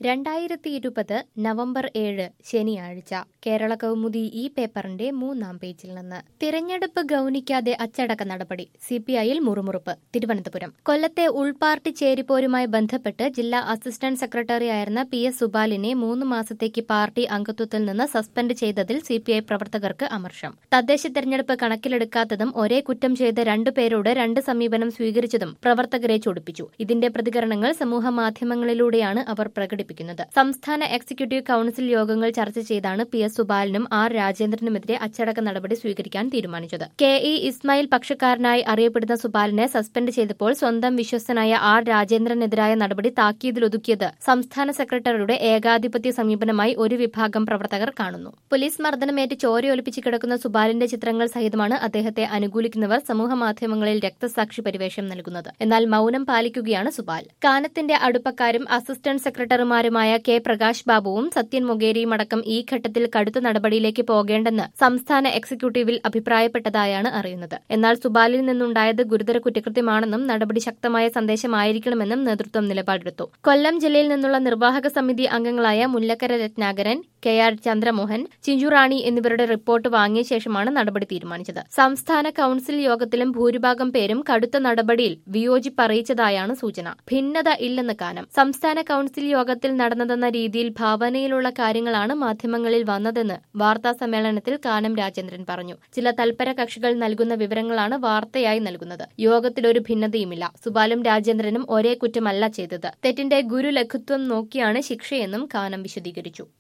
രണ്ടായിരത്തി ഇരുപത് നവംബർ ഏഴ് ശനിയാഴ്ച കേരള കൗമുദി ഈ പേപ്പറിന്റെ മൂന്നാം പേജിൽ നിന്ന് തിരഞ്ഞെടുപ്പ് ഗൗനിക്കാതെ അച്ചടക്ക നടപടി സിപിഐയിൽ മുറുമുറുപ്പ് തിരുവനന്തപുരം കൊല്ലത്തെ ഉൾപാർട്ടി ചേരിപ്പോരുമായി ബന്ധപ്പെട്ട് ജില്ലാ അസിസ്റ്റന്റ് സെക്രട്ടറി ആയിരുന്ന പി എസ് സുബാലിനെ മൂന്ന് മാസത്തേക്ക് പാർട്ടി അംഗത്വത്തിൽ നിന്ന് സസ്പെൻഡ് ചെയ്തതിൽ സിപിഐ പ്രവർത്തകർക്ക് അമർഷം തദ്ദേശ തെരഞ്ഞെടുപ്പ് കണക്കിലെടുക്കാത്തതും ഒരേ കുറ്റം ചെയ്ത രണ്ടുപേരോട് രണ്ട് സമീപനം സ്വീകരിച്ചതും പ്രവർത്തകരെ ചൊടിപ്പിച്ചു ഇതിന്റെ പ്രതികരണങ്ങൾ സമൂഹ മാധ്യമങ്ങളിലൂടെയാണ് അവർ പ്രകടിപ്പിക്കുന്നത് സംസ്ഥാന എക്സിക്യൂട്ടീവ് കൌൺസിൽ യോഗങ്ങൾ ചർച്ച ചെയ്താണ് പി എസ് സുബാലിനും ആർ രാജേന്ദ്രനുമെതിരെ അച്ചടക്ക നടപടി സ്വീകരിക്കാൻ തീരുമാനിച്ചത് കെ ഇ ഇസ്മായിൽ പക്ഷക്കാരനായി അറിയപ്പെടുന്ന സുബാലിനെ സസ്പെൻഡ് ചെയ്തപ്പോൾ സ്വന്തം വിശ്വസ്തനായ ആർ രാജേന്ദ്രനെതിരായ നടപടി താക്കീതിലൊതുക്കിയത് സംസ്ഥാന സെക്രട്ടറിയുടെ ഏകാധിപത്യ സമീപനമായി ഒരു വിഭാഗം പ്രവർത്തകർ കാണുന്നു പോലീസ് മർദ്ദനമേറ്റ് ചോരയൊലിപ്പിച്ച് കിടക്കുന്ന സുബാലിന്റെ ചിത്രങ്ങൾ സഹിതമാണ് അദ്ദേഹത്തെ അനുകൂലിക്കുന്നവർ സമൂഹമാധ്യമങ്ങളിൽ രക്തസാക്ഷി പരിവേഷം നൽകുന്നത് എന്നാൽ മൌനം പാലിക്കുകയാണ് സുബാൽ കാനത്തിന്റെ അടുപ്പക്കാരും അസിസ്റ്റന്റ് സെക്രട്ടറിമാരുമായ കെ പ്രകാശ് ബാബുവും സത്യൻ മൊഗേരിയും അടക്കം ഈ ഘട്ടത്തിൽ കടുത്ത നടപടിയിലേക്ക് പോകേണ്ടെന്ന് സംസ്ഥാന എക്സിക്യൂട്ടീവിൽ അഭിപ്രായപ്പെട്ടതായാണ് അറിയുന്നത് എന്നാൽ സുബാലിൽ നിന്നുണ്ടായത് ഗുരുതര കുറ്റകൃത്യമാണെന്നും നടപടി ശക്തമായ സന്ദേശമായിരിക്കണമെന്നും നേതൃത്വം നിലപാടെടുത്തു കൊല്ലം ജില്ലയിൽ നിന്നുള്ള നിർവാഹക സമിതി അംഗങ്ങളായ മുല്ലക്കര രത്നാകരൻ കെ ആർ ചന്ദ്രമോഹൻ ചിഞ്ചുറാണി എന്നിവരുടെ റിപ്പോർട്ട് വാങ്ങിയ ശേഷമാണ് നടപടി തീരുമാനിച്ചത് സംസ്ഥാന കൌൺസിൽ യോഗത്തിലും ഭൂരിഭാഗം പേരും കടുത്ത നടപടിയിൽ വിയോജിപ്പറിയിച്ചതായാണ് സൂചന ഭിന്നത ഇല്ലെന്ന് കാനം സംസ്ഥാന കൌൺസിൽ യോഗത്തിൽ നടന്നതെന്ന രീതിയിൽ ഭാവനയിലുള്ള കാര്യങ്ങളാണ് മാധ്യമങ്ങളിൽ വന്നതെന്ന് വാർത്താ സമ്മേളനത്തിൽ കാനം രാജേന്ദ്രൻ പറഞ്ഞു ചില തൽപര കക്ഷികൾ നൽകുന്ന വിവരങ്ങളാണ് വാർത്തയായി നൽകുന്നത് യോഗത്തിൽ ഒരു ഭിന്നതയുമില്ല സുബാലും രാജേന്ദ്രനും ഒരേ കുറ്റമല്ല ചെയ്തത് തെറ്റിന്റെ ഗുരുലഘുത്വം നോക്കിയാണ് ശിക്ഷയെന്നും കാനം വിശദീകരിച്ചു